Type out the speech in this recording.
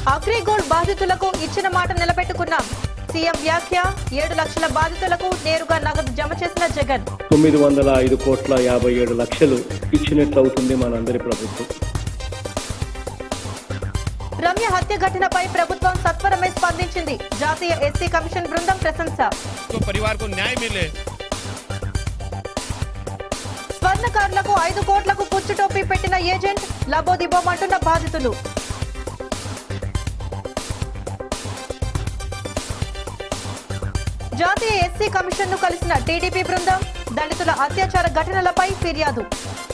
అగ్రిగోల్డ్ బాధితులకు ఇచ్చిన మాట నిలబెట్టుకున్నాం సీఎం వ్యాఖ్య ఏడు లక్షల బాధితులకు నేరుగా నగదు జమ చేసిన జగన్ తొమ్మిది వందల ఐదు కోట్ల యాభై ఏడు లక్షలు ఇచ్చినట్లు అవుతుంది మనందరి ప్రభుత్వం రమ్య హత్య ఘటనపై ప్రభుత్వం సత్వరమే స్పందించింది జాతీయ ఎస్సీ కమిషన్ బృందం ప్రశంస तो परिवार को न्याय मिले స్వర్ణకారులకు ఐదు కోట్లకు పుచ్చు టోపీ పెట్టిన ఏజెంట్ లబోదిబోమంటున్న బాధితులు జాతీయ ఎస్సీ కమిషన్ ను కలిసిన టీడీపీ బృందం దళితుల అత్యాచార ఘటనలపై ఫిర్యాదు